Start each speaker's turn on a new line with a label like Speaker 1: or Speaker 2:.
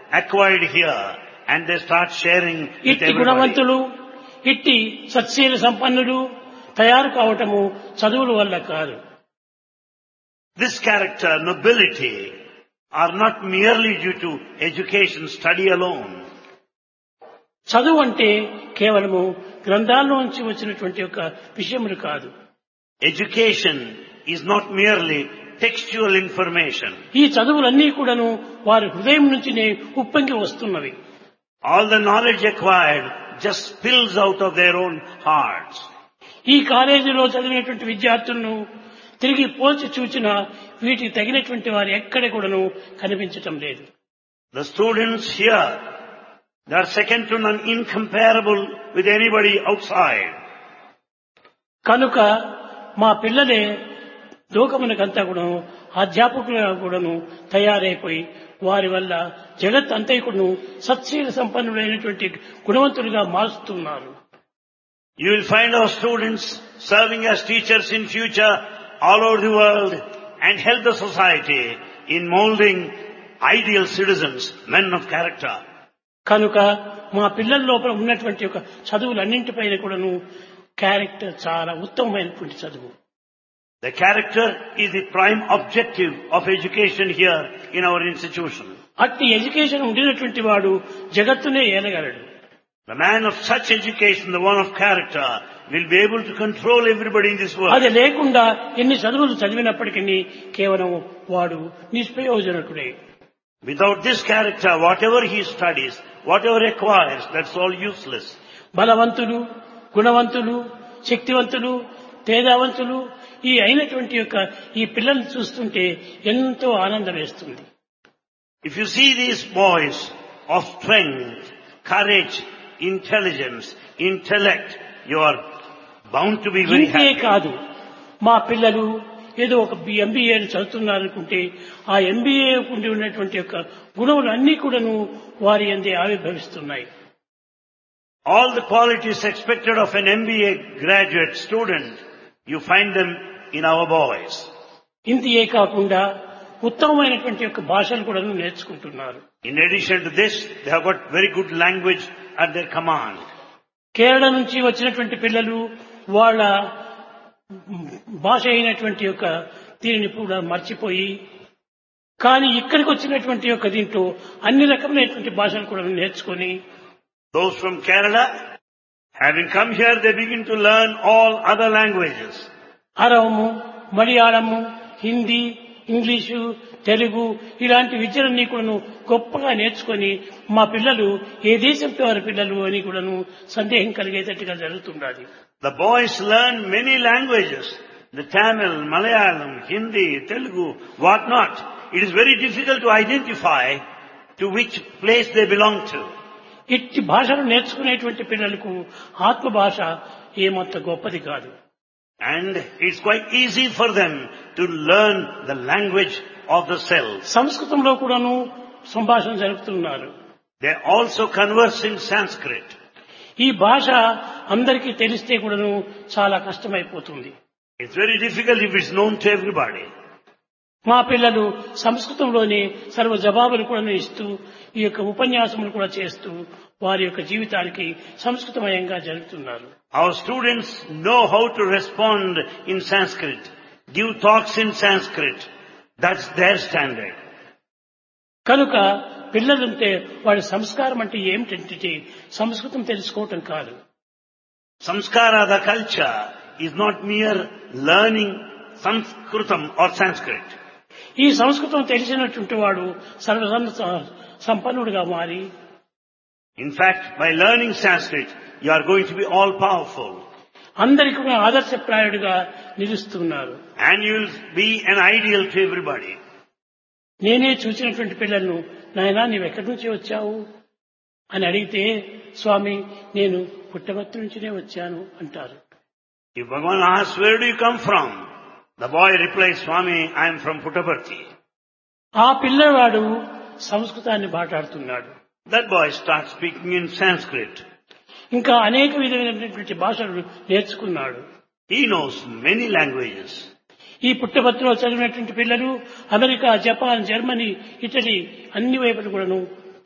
Speaker 1: acquired here and they start sharing with
Speaker 2: ఇట్టి
Speaker 1: everybody.
Speaker 2: గుణవంతులు ఇట్టి సత్శీల సంపన్నులు తయారు కావటము చదువుల వల్ల కాదు
Speaker 1: This character, nobility, are not merely due to education, study alone.
Speaker 2: చదువు అంటే కేవలము గ్రంథాల్లోంచి వచ్చినటువంటి ఒక విషయములు కాదు
Speaker 1: Education is not merely textual information.
Speaker 2: ఈ చదువులన్నీ కూడాను వారి హృదయం నుంచినే ఉప్పొంగి వస్తున్నవి
Speaker 1: All the knowledge acquired just spills out of their own hearts.
Speaker 2: ఈ కాలేజీలో చదివినటువంటి విద్యార్థులను తిరిగి పోల్చి చూచినా వీటికి తగినటువంటి వారు ఎక్కడ కూడాను కనిపించటం లేదు
Speaker 1: The students here, they are second to none, incomparable with anybody outside.
Speaker 2: కనుక మా పిల్లలే లోకమునకంతా కూడాను అధ్యాపకులుగా కూడాను తయారైపోయి వారి వల్ల జగత్ అంతా కూడాను సత్శీల సంపన్నులైనటువంటి గుణవంతులుగా మారుస్తున్నారు
Speaker 1: You will find our students serving as teachers in future all over the world and help the society in molding ideal citizens, men of character.
Speaker 2: కనుక మా పిల్లల లోపల ఉన్నటువంటి ఒక చదువులన్నింటిపైన కూడాను క్యారెక్టర్ చాలా ఉత్తమమైనటువంటి చదువు
Speaker 1: The character is the prime objective of education here in our institution.
Speaker 2: అట్టి ఎడ్యుకేషన్ ఉండినటువంటి వాడు జగత్తునే ఏలగలడు
Speaker 1: The man of such education, the one of character, will be able to control everybody in this world.
Speaker 2: అది లేకుండా ఎన్ని చదువులు చదివినప్పటికీ కేవలం వాడు నిష్ప్రయోజనకుడే
Speaker 1: Without this character, whatever he studies, whatever acquires, that's all useless.
Speaker 2: బలవంతులు గుణవంతులు శక్తివంతులు తేజావంతులు ఈ అయినటువంటి యొక్క ఈ పిల్లల్ని చూస్తుంటే ఎంతో ఆనందం వేస్తుంది
Speaker 1: If you see these boys of strength, courage, intelligence, intellect, you are bound to be very
Speaker 2: ఇంతే
Speaker 1: happy.
Speaker 2: కాదు మా పిల్లలు ఏదో ఒక ఎంబీఏ చదువుతున్నారనుకుంటే ఆ ఎంబీఏ ఉండి ఉన్నటువంటి యొక్క గుణములు అన్నీ కూడాను వారి అందే ఆవిర్భవిస్తున్నాయి
Speaker 1: All the qualities expected of an MBA graduate student, you find them in our boys.
Speaker 2: ఇంతే కాకుండా ఉత్తమమైనటువంటి యొక్క భాషలు కూడా నేర్చుకుంటున్నారు
Speaker 1: In addition to this, they have got very good language at their command.
Speaker 2: Kerala నుంచి వచ్చినటువంటి పిల్లలు వాళ్ళ భాష అయినటువంటి యొక్క దీనిని కూడా మర్చిపోయి కానీ ఇక్కడికి వచ్చినటువంటి యొక్క దీంట్లో అన్ని రకమైనటువంటి భాషలు కూడా నేర్చుకొని
Speaker 1: Those from Kerala, having come here, they begin to learn all other languages.
Speaker 2: అరవము మలయాళము హిందీ ఇంగ్లీషు తెలుగు ఇలాంటి విద్యలన్నీ కూడాను గొప్పగా నేర్చుకొని మా పిల్లలు ఏ దేశంతో వారి పిల్లలు అని కూడాను సందేహం కలిగేటట్టుగా జరుగుతుండాలి
Speaker 1: The boys learn many languages. The Tamil, Malayalam, Hindi, Telugu, what not. It is very difficult to identify to which place they belong to.
Speaker 2: ఇట్టి భాషలు నేర్చుకునేటువంటి పిల్లలకు ఆత్మ భాష ఏమంత గొప్పది కాదు
Speaker 1: And it's quite easy for them to learn the language of the self.
Speaker 2: సంస్కృతంలో కూడాను సంభాషణ జరుపుతున్నారు
Speaker 1: They also converse in Sanskrit.
Speaker 2: ఈ భాష అందరికీ తెలిస్తే కూడాను చాలా కష్టమైపోతుంది
Speaker 1: It's very difficult if it's known to everybody.
Speaker 2: మా పిల్లలు సంస్కృతంలోనే సర్వ జవాబులు కూడా ఇస్తూ ఈ యొక్క ఉపన్యాసములు కూడా చేస్తూ వారి యొక్క జీవితానికి సంస్కృతమయంగా జరుగుతున్నారు
Speaker 1: Our students know how to respond in Sanskrit, give talks in Sanskrit. That's their standard.
Speaker 2: కనుక పిల్లలుంటే వాడి సంస్కారం అంటే ఏమిటంటే సంస్కృతం తెలుసుకోవటం కాదు
Speaker 1: Samskara, the culture, is not mere learning Sanskritam or Sanskrit.
Speaker 2: ఈ సంస్కృతం తెలిసినటువంటి వాడు సర్వ సం- సంపన్నుడిగా మారి
Speaker 1: In fact, by learning Sanskrit, you are going to be all powerful.
Speaker 2: అందరికీ కూడా ఆదర్శప్రాయుడిగా నిలుస్తున్నారు
Speaker 1: And you will be an ideal to everybody.
Speaker 2: నేనే చూసినటువంటి పిల్లలను నాయనా నీవు ఎక్కడి నుంచి వచ్చావు అని అడిగితే స్వామి నేను పుట్టబర్తి నుంచినే వచ్చాను అంటారు
Speaker 1: If Bhagavan asks, where do you come from? The boy replies, Swami, I am from Puttaparthi.
Speaker 2: ఆ పిల్లవాడు సంస్కృతాన్ని మాట్లాడుతున్నాడు
Speaker 1: That boy starts speaking in Sanskrit.
Speaker 2: ఇంకా అనేక విధమైనటువంటి భాషలు నేర్చుకున్నాడు
Speaker 1: He knows many languages.
Speaker 2: ఈ పుట్టపత్రిలో చదివినటువంటి పిల్లలు అమెరికా జపాన్ జర్మనీ ఇటలీ అన్ని వైపులు కూడాను